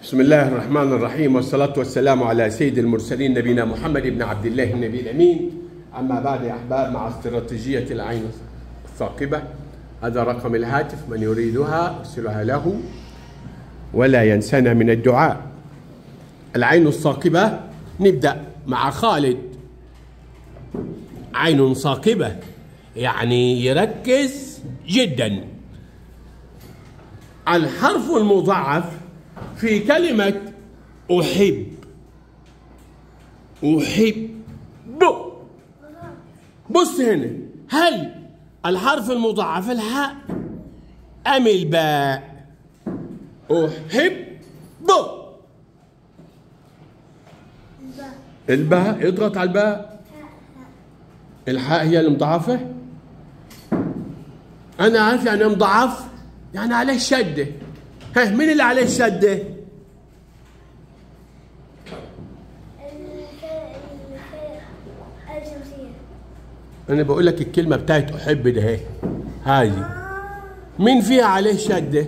بسم الله الرحمن الرحيم والصلاة والسلام على سيد المرسلين نبينا محمد بن عبد الله النبي الأمين أما بعد يا أحباب مع استراتيجية العين الثاقبة هذا رقم الهاتف من يريدها ارسلها له ولا ينسانا من الدعاء العين الثاقبة نبدأ مع خالد عين ثاقبة يعني يركز جدا الحرف المضاعف في كلمة أحب أحب بص هنا هل الحرف المضاعف الهاء أم الباء أحب الباء اضغط على الباء الحاء هي المضاعفة أنا عارف يعني مضاعف يعني عليه شدة ها مين اللي عليه الشدة؟ أنا بقول لك الكلمة بتاعت أحب ده اهي هذه مين فيها عليه شدة؟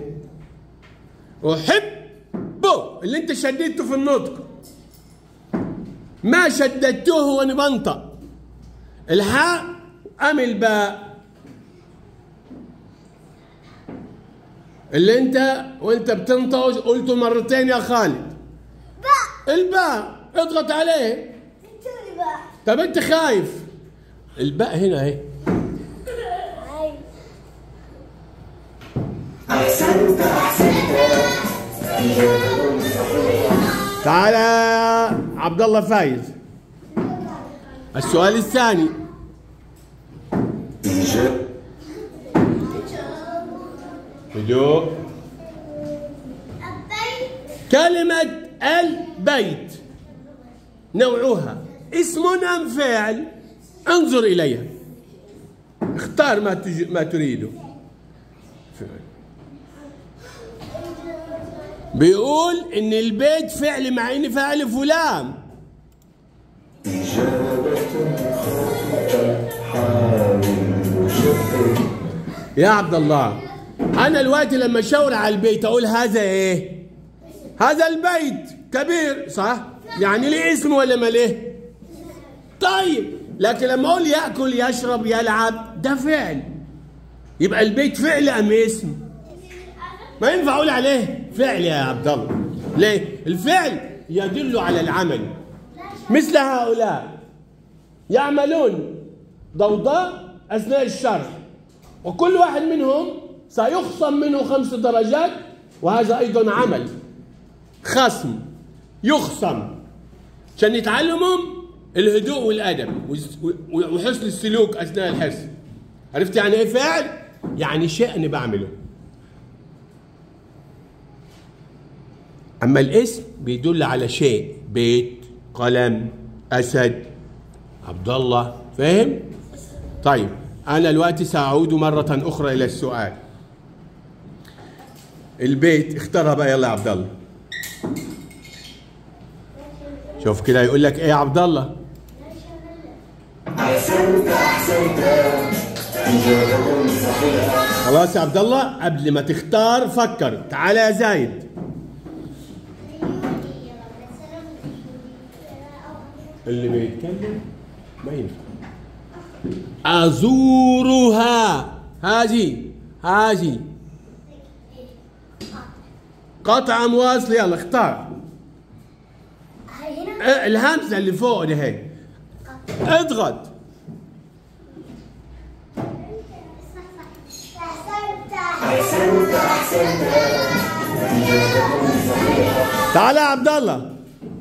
أحبه اللي أنت شددته في النطق ما شددته وأنا بنطق الهاء أم الباء اللي انت وانت بتنطق قلته مرتين يا خالد باء الباء اضغط عليه انتوني باء طب انت خايف الباء هنا اهي هاي تعالى يا عبد الله فايز السؤال الثاني هدوء البيت كلمة البيت نوعها اسم أم فعل انظر إليها اختار ما تج... ما تريده فعل. بيقول ان البيت فعل مع ان فعل فلان يا عبد الله انا دلوقتي لما اشاور على البيت اقول هذا ايه هذا البيت كبير صح يعني ليه اسم ولا ما ليه طيب لكن لما اقول ياكل يشرب يلعب ده فعل يبقى البيت فعل ام اسم ما ينفع اقول عليه فعل يا عبد الله ليه الفعل يدل على العمل مثل هؤلاء يعملون ضوضاء اثناء الشرح وكل واحد منهم سيخصم منه خمس درجات وهذا ايضا عمل خصم يخصم عشان يتعلموا الهدوء والادب وحسن السلوك اثناء الحس عرفت يعني ايه فعل يعني شيء انا بعمله اما الاسم بيدل على شيء بيت قلم اسد عبد الله فاهم طيب انا دلوقتي ساعود مره اخرى الى السؤال البيت اختارها بقى يلا يا عبد الله شوف كده يقول لك ايه يا عبد الله خلاص يا عبد الله قبل ما تختار فكر تعال يا زايد اللي بيتكلم ما ينفع أزورها هذه هذه قطعة مواصلة يلا اختار هاي هنا اه، الهمزة اللي فوق ده هي اضغط احسنت تعال يا عبد الله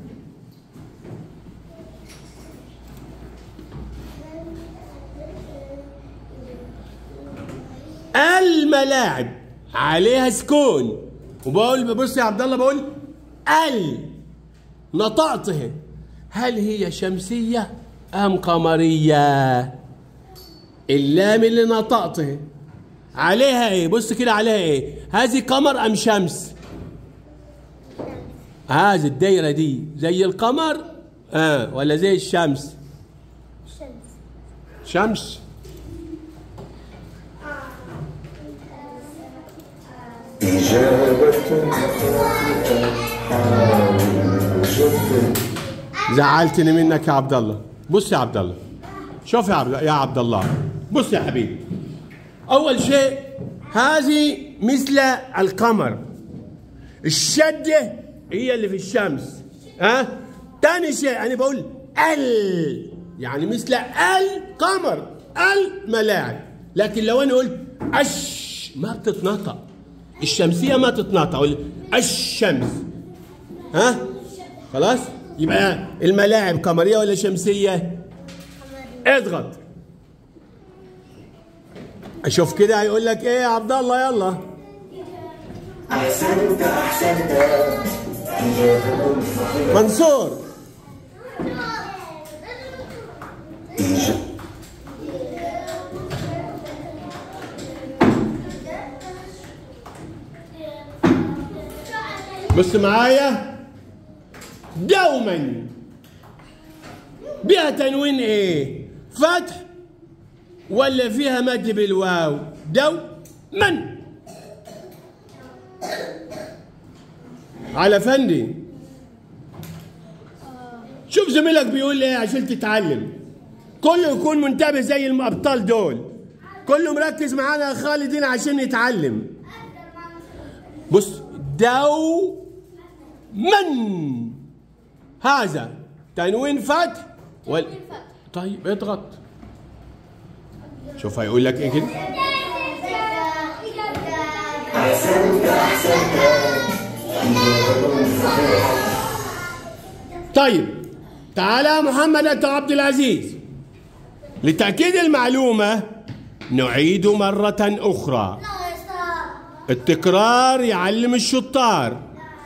الملاعب عليها سكون وبقول بص يا عبد الله بقول ال نطقته هل هي شمسية أم قمرية اللام اللي نطقته عليها ايه بص كده عليها ايه هذه قمر أم شمس هذه الدايرة دي زي القمر آه ولا زي الشمس الشمس شمس إجابة خاطئة زعلتني منك يا عبد الله بص يا عبد الله شوف يا عبد يا عبد الله بص يا حبيبي اول شيء هذه مثل القمر الشده هي اللي في الشمس ها تاني شيء انا بقول ال يعني مثل القمر الملاعب لكن لو انا قلت اش ما بتتنطق الشمسيه ما تتنطق أقول الشمس ها خلاص يبقى الملاعب قمريه ولا شمسيه اضغط اشوف كده هيقول لك ايه يا عبد الله يلا أحسنت أحسنت إجابة صحيحة منصور بص معايا دوما بها تنوين ايه فتح ولا فيها مد بالواو دو من على فندي شوف زميلك بيقول ايه عشان تتعلم كله يكون منتبه زي الابطال دول كله مركز معانا يا خالدين عشان يتعلم بص دو من هذا تنوين فتح وال... طيب اضغط شوف هيقول لك ايه كده أحسنت أحسنت إجابة صحيحة طيب تعالى يا محمد انت عبد العزيز لتأكيد المعلومة نعيد مرة أخرى التكرار يعلم الشطار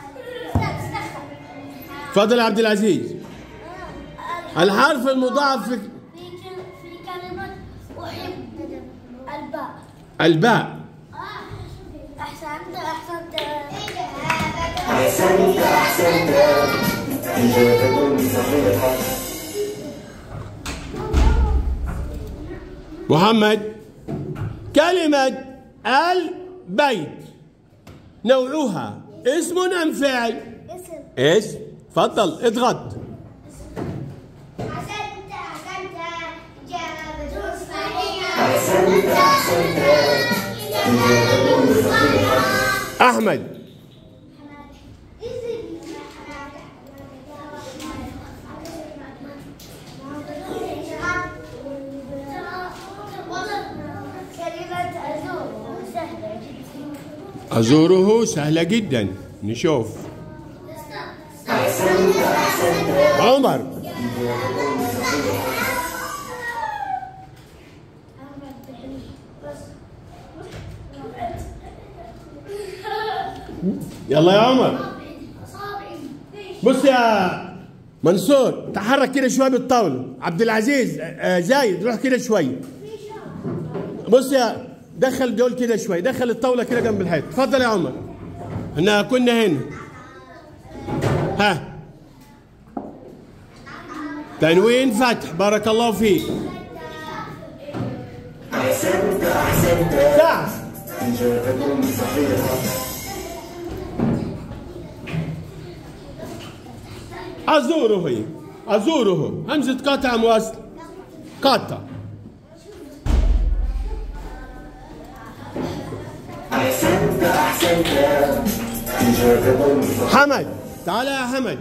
تفضل يا عبد العزيز الحرف المضاعف في في في كلمة أحب الباء الباء أحسنت أحسنت أحسنت أحسنت إجابة صحيحة محمد كلمة البيت نوعها اسم أم فعل اسم ايش تفضل اضغط أحسنت أحسنت إجابة صحيحة أحسنت أحسنت إجابة صحيحة أحمد كلمة أزور سهلة جدا أزوره سهلة جدا نشوف أحسنت أحسنت عمر يلا يا عمر بص يا منصور تحرك كده شويه بالطاوله عبد العزيز آه، زايد روح كده شويه بص يا دخل دول كده شويه دخل الطاوله كده جنب الحيط اتفضل يا عمر احنا كنا هنا ها تنوين فتح بارك الله فيك أحسنت أحسنت سعد إجابة صحيحة أزوره أزوره همزة قطع مواصل قطع أحسنت أحسنت إجابة صحيحة حمد تعال يا حمد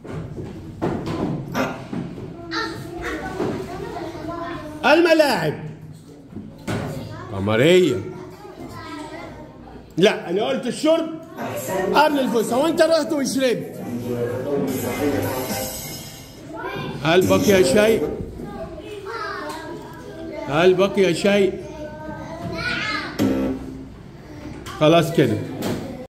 الملاعب قمرية لا أنا قلت الشرب قبل الفسحة وأنت رحت وشربت هل بقي شيء؟ هل بقي شيء؟ خلاص كده